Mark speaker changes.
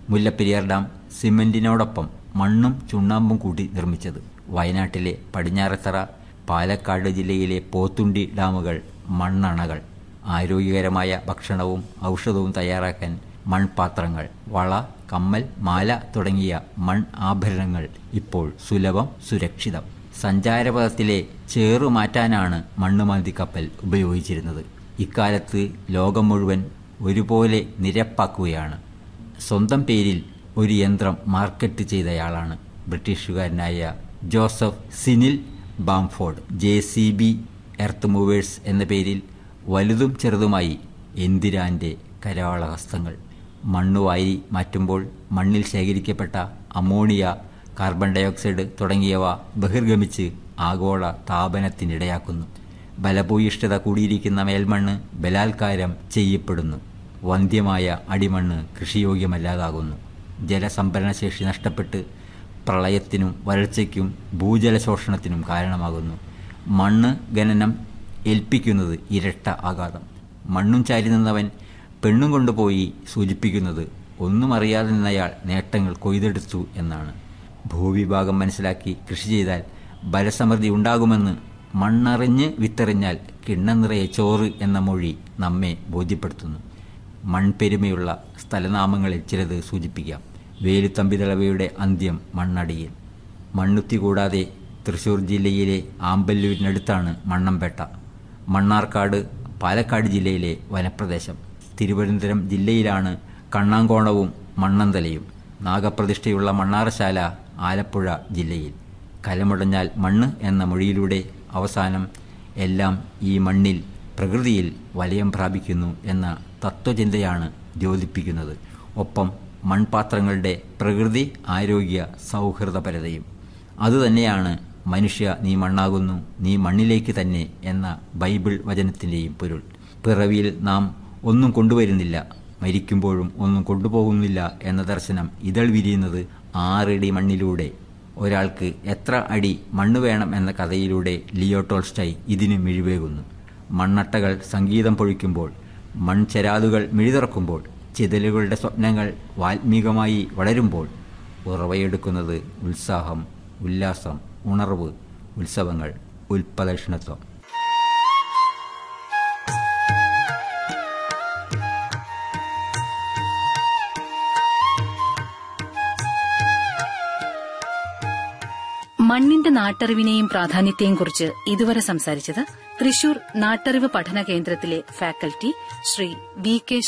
Speaker 1: Mullaperiyar dam സിമന്റിനോടൊപ്പം മണ്ണും ചുണ്ണാമ്പും കൂടി നിർമ്മിച്ചത് വയനാട്ടിലെ പടിഞ്ഞാറത്തറ പാലക്കാട് ജില്ലയിലെ പോത്തുണ്ടി ഡാമുകൾ മണ്ണണകൾ ആരോഗ്യകരമായ ഭക്ഷണവും ഔഷധവും തയ്യാറാക്കാൻ മൺപാത്രങ്ങൾ വള കമ്മൽ മാല തുടങ്ങിയ മൺ ആഭരണങ്ങൾ ഇപ്പോൾ സുലഭം സുരക്ഷിതം സഞ്ചാരപഥത്തിലെ ചേറു മാറ്റാനാണ് മണ്ണുമാന്തി കപ്പൽ ഉപയോഗിച്ചിരുന്നത് ഇക്കാലത്ത് ലോകം മുഴുവൻ ഒരുപോലെ നിരപ്പാക്കുകയാണ് സ്വന്തം പേരിൽ ഒരു യന്ത്രം മാർക്കറ്റ് ചെയ്തയാളാണ് ബ്രിട്ടീഷുകാരനായ Joseph Cyril Bamford J C B earth movers എന്ന പേരിൽ വലുതും ചെറുതുമായി എന്തിരാന്റെ കരാളഹസ്തങ്ങൾ മണ്ണുവാരി മാറ്റുമ്പോൾ മണ്ണിൽ ശേഖരിക്കപ്പെട്ട അമോണിയ കാർബൺ ഡയോക്സൈഡ് തുടങ്ങിയവ ബഹിർഗമിച്ച് ആഗോള താപനത്തിനിടയാക്കുന്നു ബലഭൂയിഷ്ഠത കൂടിയിരിക്കുന്ന മേൽമണ്ണ് ബലാത്കാരം ചെയ്യപ്പെടുന്നു വന്ധ്യമായ അടിമണ്ണ് കൃഷിയോഗ്യമല്ലാതാകുന്നു ജലസംഭരണശേഷി നഷ്ടപ്പെട്ട് പ്രളയത്തിനും വരൾച്ചയ്ക്കും ഭൂജലശോഷണത്തിനും കാരണമാകുന്നു മണ്ണ് ഖനനം ഏൽപ്പിക്കുന്നത് ഇരട്ട ആഘാതം മണ്ണും ചാരി നിന്നവൻ പെണ്ണും കൊണ്ടുപോയി സൂചിപ്പിക്കുന്നത് ഒന്നും അറിയാതെ നിന്നയാൾ നേട്ടങ്ങൾ കൊയ്തെടുത്തു എന്നാണ് ഭൂവിഭാഗം മനസ്സിലാക്കി കൃഷി ചെയ്താൽ ബലസമൃദ്ധി ഉണ്ടാകുമെന്ന് മണ്ണറിഞ്ഞ് വിത്തെറിഞ്ഞാൽ കിണ്ണം നിറയെ ചോറ് എന്ന മൊഴി നമ്മെ ബോധ്യപ്പെടുത്തുന്നു മൺപെരുമയുള്ള സ്ഥലനാമങ്ങളിൽ ചിലത് സൂചിപ്പിക്കാം വേലുത്തമ്പിതളവയുടെ അന്ത്യം മണ്ണടിയിൽ മണ്ണുത്തി കൂടാതെ തൃശൂർ ജില്ലയിലെ ആമ്പല്ലൂരിനടുത്താണ് മണ്ണമ്പേട്ട മണ്ണാർക്കാട് പാലക്കാട് ജില്ലയിലെ വനപ്രദേശം തിരുവനന്തപുരം ജില്ലയിലാണ് കണ്ണാങ്കോണവും മണ്ണന്തലയും നാഗപ്രതിഷ്ഠയുള്ള മണ്ണാറശാല ആലപ്പുഴ ജില്ലയിൽ കലമുടഞ്ഞാൽ മണ്ണ് എന്ന മൊഴിയിലൂടെ അവസാനം എല്ലാം ഈ മണ്ണിൽ പ്രകൃതിയിൽ വലയം പ്രാപിക്കുന്നു എന്ന തത്വചിന്തയാണ് ദ്യോതിപ്പിക്കുന്നത് ഒപ്പം മൺപാത്രങ്ങളുടെ പ്രകൃതി ആരോഗ്യ സൗഹൃദപരതയും അതുതന്നെയാണ് മനുഷ്യ നീ മണ്ണാകുന്നു നീ മണ്ണിലേക്ക് തന്നെ എന്ന ബൈബിൾ വചനത്തിൻ്റെയും പൊരുൾ പിറവിയിൽ നാം ഒന്നും കൊണ്ടുവരുന്നില്ല മരിക്കുമ്പോഴും ഒന്നും കൊണ്ടുപോകുന്നില്ല എന്ന ദർശനം ഇതൾ വിരിയുന്നത് ആറടി മണ്ണിലൂടെ ഒരാൾക്ക് എത്ര അടി മണ്ണ് വേണം എന്ന കഥയിലൂടെ ലിയോ ടോൾസ്റ്റൈ ഇതിന് മിഴിവേകുന്നു മണ്ണട്ടകൾ സംഗീതം പൊഴിക്കുമ്പോൾ മൺചെരാതുകൾ മിഴിതുറക്കുമ്പോൾ ചിതലുകളുടെ സ്വപ്നങ്ങൾ വാൽമീകമായി വളരുമ്പോൾ ഉറവയെടുക്കുന്നത് ഉത്സാഹം ഉല്ലാസം ഉണർവ് ഉത്സവങ്ങൾ ഉൽപ്പദക്ഷണത്വം
Speaker 2: മണ്ണിന്റെ നാട്ടറിവിനെയും പ്രാധാന്യത്തെയും കുറിച്ച് ഇതുവരെ സംസാരിച്ചത് തൃശൂർ നാട്ടറിവ് പഠന കേന്ദ്രത്തിലെ ഫാക്കൽറ്റി ശ്രീ വി കെ